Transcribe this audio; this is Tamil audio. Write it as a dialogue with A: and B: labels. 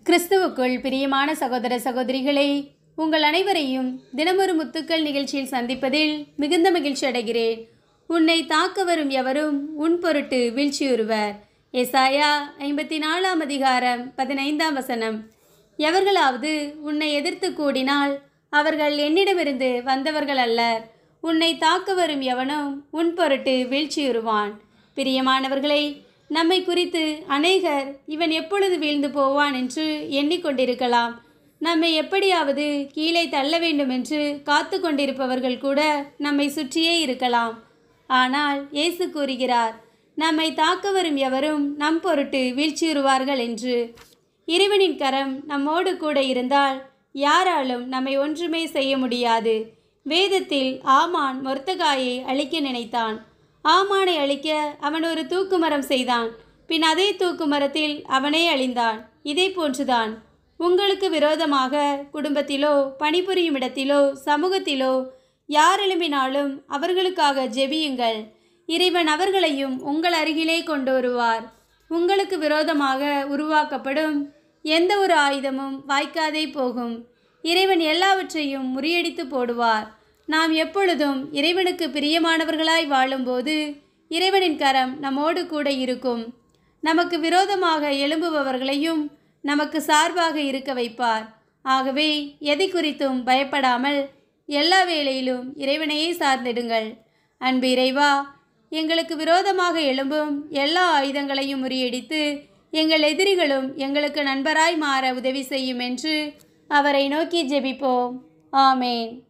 A: கிறிஸ்துவுக்குள் பிரியமான சகோதர சகோதரிகளே உங்கள் அனைவரையும் தினமொரு முத்துக்கள் நிகழ்ச்சியில் சந்திப்பதில் மிகுந்த மகிழ்ச்சி அடைகிறேன் உன்னை தாக்க வரும் எவரும் உன் பொருட்டு வீழ்ச்சியுறுவர் எசாயா ஐம்பத்தி நாலாம் அதிகாரம் பதினைந்தாம் வசனம் எவர்களாவது உன்னை எதிர்த்து கூடினால் அவர்கள் என்னிடமிருந்து வந்தவர்கள் அல்லர் உன்னை தாக்க வரும் எவனும் உன் பொருட்டு வீழ்ச்சியுறுவான் பிரியமானவர்களே நம்மை குறித்து அநேகர் இவன் எப்பொழுது வீழ்ந்து போவான் என்று எண்ணிக்கொண்டிருக்கலாம் நம்மை எப்படியாவது கீழே தள்ள வேண்டும் என்று காத்து கொண்டிருப்பவர்கள் கூட நம்மை சுற்றியே இருக்கலாம் ஆனால் இயேசு கூறுகிறார் நம்மை தாக்க வரும் எவரும் நம் பொருட்டு வீழ்ச்சியுறுவார்கள் என்று இறைவனின் கரம் நம்மோடு கூட இருந்தால் யாராலும் நம்மை ஒன்றுமே செய்ய முடியாது வேதத்தில் ஆமான் மொர்த்தகாயை அழிக்க நினைத்தான் ஆமானை அழிக்க அவன் ஒரு தூக்குமரம் செய்தான் பின் அதே தூக்குமரத்தில் அவனே அழிந்தான் இதே போன்றுதான் உங்களுக்கு விரோதமாக குடும்பத்திலோ பணிபுரியும் இடத்திலோ சமூகத்திலோ யார் எழும்பினாலும் அவர்களுக்காக ஜெபியுங்கள் இறைவன் அவர்களையும் உங்கள் அருகிலே கொண்டு வருவார் உங்களுக்கு விரோதமாக உருவாக்கப்படும் எந்த ஒரு ஆயுதமும் வாய்க்காதே போகும் இறைவன் எல்லாவற்றையும் முறியடித்து போடுவார் நாம் எப்பொழுதும் இறைவனுக்கு பிரியமானவர்களாய் வாழும்போது இறைவனின் கரம் நம்மோடு கூட இருக்கும் நமக்கு விரோதமாக எழும்புபவர்களையும் நமக்கு சார்பாக இருக்க வைப்பார் ஆகவே எதை குறித்தும் பயப்படாமல் எல்லா வேளையிலும் இறைவனையே சார்ந்திடுங்கள் அன்பு இறைவா எங்களுக்கு விரோதமாக எழும்பும் எல்லா ஆயுதங்களையும் முறியடித்து எங்கள் எதிரிகளும் எங்களுக்கு நண்பராய் மாற உதவி செய்யும் என்று அவரை நோக்கி ஜெபிப்போம் ஆமேன்